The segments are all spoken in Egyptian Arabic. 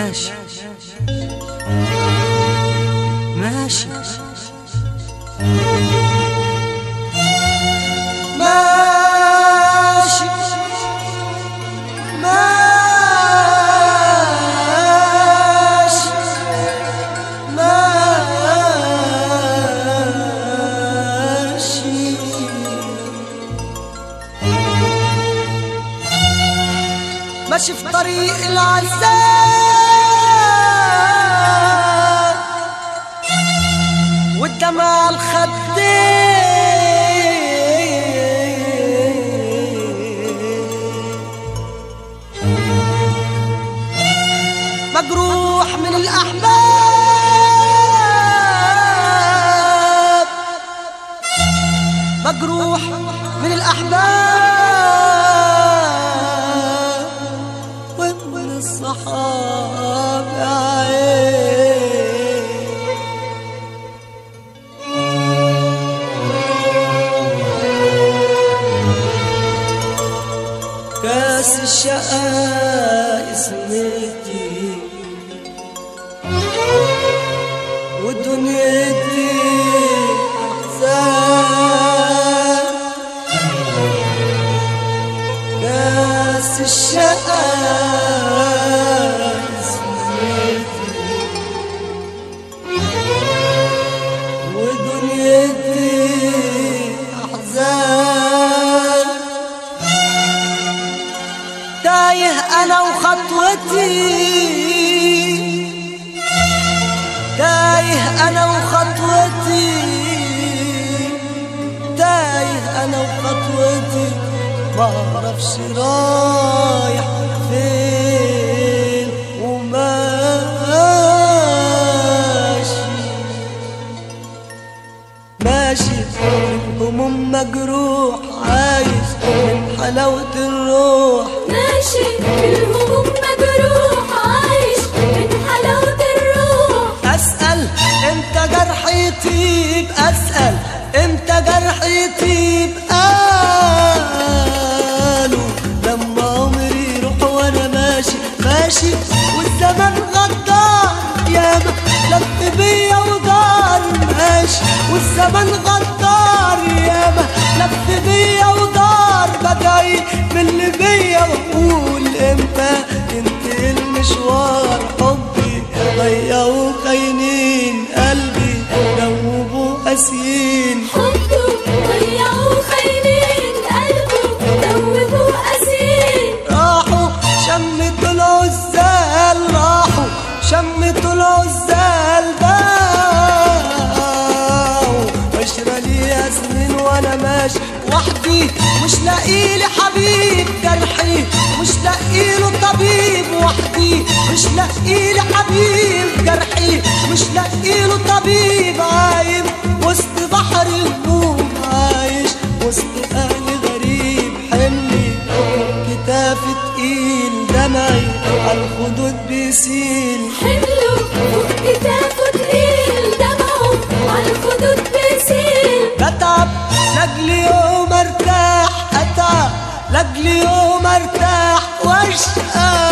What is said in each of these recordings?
ماشي ماشي ماشي ماشي ماشي ماشي في طريق العذاب والدمع الخدين مجروح من الأحباب مجروح من الأحباب ومن الصحاب يا عين كاس الشقاء اسمتي ودنيتي احزان كاس الشقاء اسمتي ودنيتي احزان تايه انا وخطوتي تايه انا وخطوتي تايه انا وخطوتي ما اعرفش رايح فين وماشي ماشي هموم مجروح عايش من حلاوة الروح ماشي الهموم مجروح عايش من حلاوة الروح أسأل امتى جرحي يطيب أسأل امتى جرحي يطيب قالوا لما عمري يروح وانا ماشي ماشي والزمن غدار ياما لف بيا ودار ماشي والزمن غدار ياما لف بيا ودار بدعي من اللي بيا واقول امتى ينتهي المشوار حبي ضيعوا خاينين قلبي دوبوا قاسيين حبه ضيعوا خاينين قلبه دوبوا أسير راحوا شمتوا العزال راحوا شمتوا العزال باعوا عشرة لي سنين وانا ماشي وحدي مش لاقي لي حبيب جرحي مش لاقي له طبيب وحدي مش لاقي لي حبيب جرحي مش لاقي له طبيب عايم وسط بحر الهموم عايش وسط اهل غريب حملي كتافي تقيل دمعي عالخدود بيسيل حمله فوق كتافه تقيل دمعه على الخدود بيسيل بتعب لاجل يوم ارتاح اتعب لاجل يوم ارتاح واشقى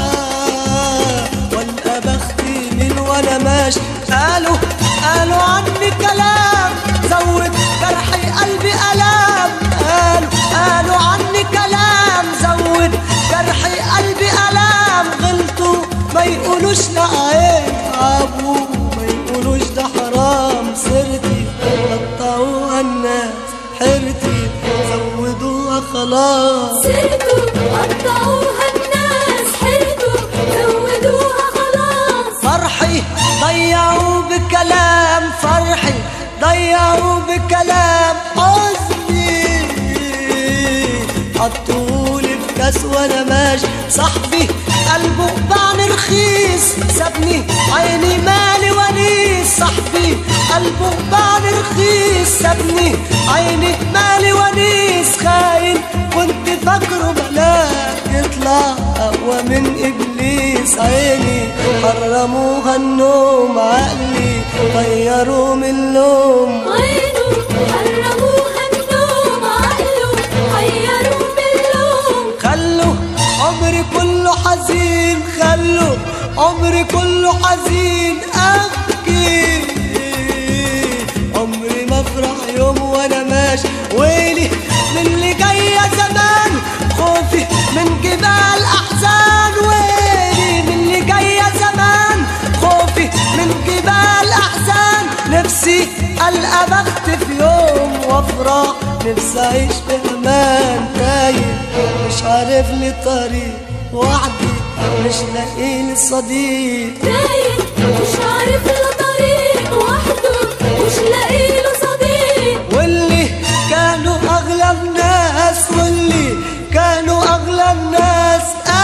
والقى بختي من وانا ماشي قالوا قالوا عني كلام زود جرحي قلبي الام قالوا قالوا عني كلام زود جرحي قلبي الام غلطوا ما يقولوش لا عيب ابوه ما يقولوش ده حرام سيرتي قطعوها الناس حيرتي زودوها خلاص سيرته قطعوها الناس حيرته زودوها خلاص فرحي ضيعوا بكلام فرحي ضيعوا بكلام حزني حطولي في كاس وانا ماشي صاحبي قلبه باعني رخيص سابني عيني مالي ونيس صاحبي قلبه باعني رخيص سابني عيني مالي ونيس خاين كنت فاكره ملاك يطلع اقوى من ابليس عيني حرموها النوم عقلي طيروا من اللوم عينه حرموها النوم عقله حيروا باللوم خلوا عمري كله حزين خلوا عمري كله حزين ابكي عمري ما افرح يوم وانا ماشي ويلي من اللي جايه زمان خوفي من جبال احزان ويلي من اللي جايه زمان خوفي من جبال احزان نفسي القى بخت في يوم وافرح نفسي اعيش بامان تايه مش عارف لي طريق وحدي مش لاقي لي صديق تايه مش عارف له طريق وحده مش لاقي له صديق واللي كانوا اغلى الناس واللي كانوا اغلى الناس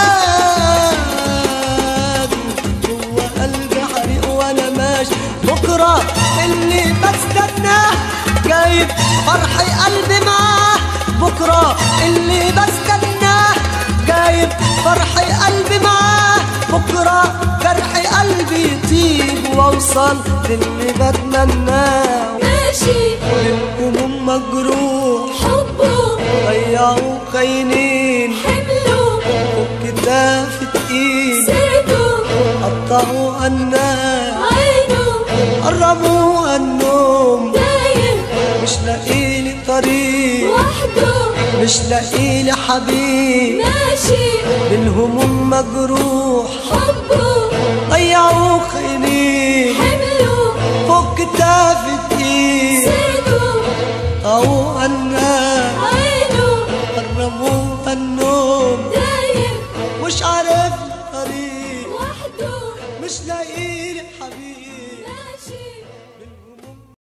قالوا جوا قلبي حريق وانا ماشي بكره اللي بستناه جايب فرح قلبي معاه بكره اللي بستناه جايب فرح قلبي معاه بكره جرح قلبي يطيب واوصل للي بتمناه ماشي هموم مجروح حبه ضيعوا خاينين حمله وكتاف تقيل سيرته قطعوا الناس عينه قربوا النوم تايه مش لاقي لي طريق وحده مش لاقي لي حبيب ماشي بالهموم مجروح حبه ضيعوا خاينين حمله فوق كتاف تقيل سيرته قطعوا الناس